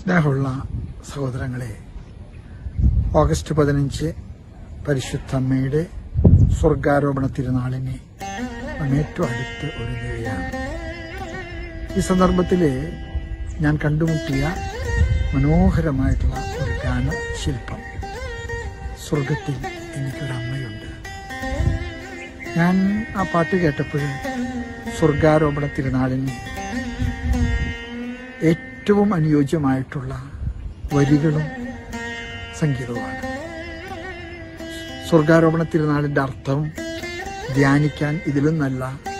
സ്നേഹമുള്ള സഹോദരങ്ങളെ ഓഗസ്റ്റ് പതിനഞ്ച് പരിശുദ്ധ അമ്മയുടെ സ്വർഗാരോപണ തിരുനാളിനെ നാം ഏറ്റവും അടുത്ത് ഒരുങ്ങുകയാണ് ഈ സന്ദർഭത്തിൽ ഞാൻ കണ്ടുമുട്ടിയ മനോഹരമായിട്ടുള്ള ഒരു ഗാന ശില്പം സ്വർഗത്തിൽ എനിക്കൊരമ്മയുണ്ട് ഞാൻ ആ പാട്ട് കേട്ടപ്പോൾ സ്വർഗാരോപണ തിരുനാളിന് ഏറ്റവും അനുയോജ്യമായിട്ടുള്ള വരികളും സംഗീതവുമാണ് സ്വർഗാരോപണ തിരുനാളിന്റെ അർത്ഥം ധ്യാനിക്കാൻ ഇതിലും നല്ല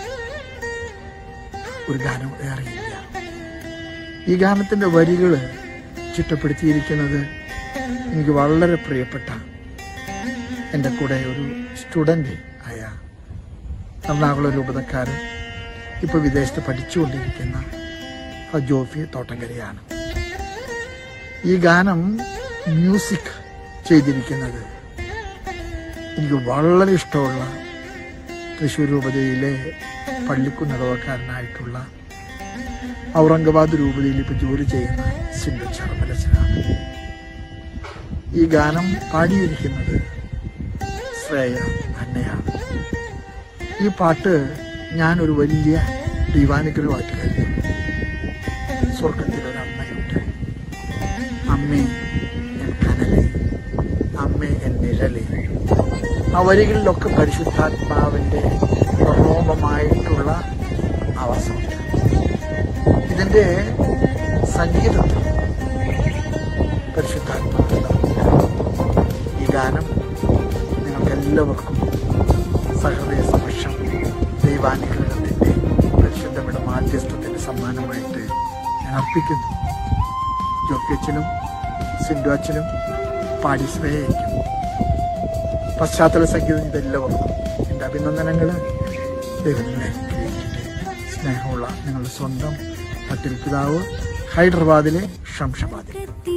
ഒരു ഗാനം ഏറെയില്ല ഈ ഗാനത്തിന്റെ വരികൾ ചിട്ടപ്പെടുത്തിയിരിക്കുന്നത് എനിക്ക് വളരെ പ്രിയപ്പെട്ട എൻ്റെ കൂടെ ഒരു സ്റ്റുഡൻ്റ് ആയ എറണാകുളം രൂപതക്കാരൻ ഇപ്പോൾ വിദേശത്ത് പഠിച്ചുകൊണ്ടിരിക്കുന്ന ആ ജോഫി തോട്ടങ്കരയാണ് ഈ ഗാനം മ്യൂസിക് ചെയ്തിരിക്കുന്നത് എനിക്ക് വളരെ ഇഷ്ടമുള്ള തൃശ്ശൂർ രൂപതയിലെ പള്ളിക്കുന്നിടവക്കാരനായിട്ടുള്ള ഔറംഗാബാദ് രൂപതയിൽ ഇപ്പൊ ജോലി ചെയ്യുന്ന സിന്ധു ചർമ്മലച്ചനാണ് ഈ ഗാനം പാടിയിരിക്കുന്നത് ശ്രേയ അന്നയാണ് ഈ പാട്ട് ഞാൻ ഒരു വലിയ ദൈവാനുഗ്രഹമായിട്ട് കരുതുന്നു സ്വർഗത്തിലൊരമ്മയുണ്ട് അമ്മേ എൻ കനലേ അമ്മേ എൻ നിഴലേ ആ വരികളിലൊക്കെ പരിശുദ്ധാത്മാവിന്റെ പ്രമോഹമായിട്ടുള്ള ആവാസമുണ്ട് ഇതിന്റെ സംഗീതത്തിൽ പരിശുദ്ധാത്മാവുണ്ട് ഈ ഗാനം നിങ്ങൾക്കെല്ലാവർക്കും സഹൃദയ സമക്ഷം ദൈവാനുഗ്രഹത്തിന്റെ പരിശുദ്ധയുടെ മാധ്യസ്ഥത്തിന്റെ സമ്മാനമായിട്ട് ഞാൻ അർപ്പിക്കുന്നു ജോക്കിയച്ചനും സിന്ധു അച്ഛനും പാടി ശ്രേയായിരിക്കും പശ്ചാത്തല സംഗീതം ഇതെല്ലാവർക്കും എൻ്റെ അഭിനന്ദനങ്ങൾ ദൈവം നിങ്ങളെ അനുഗ്രഹിക്കട്ടെ സ്നേഹമുള്ള നിങ്ങളുടെ സ്വന്തം പട്ടിൽ പിതാവ് ഹൈദരാബാദിലെ ഷംഷാബാദിൽ കത്തി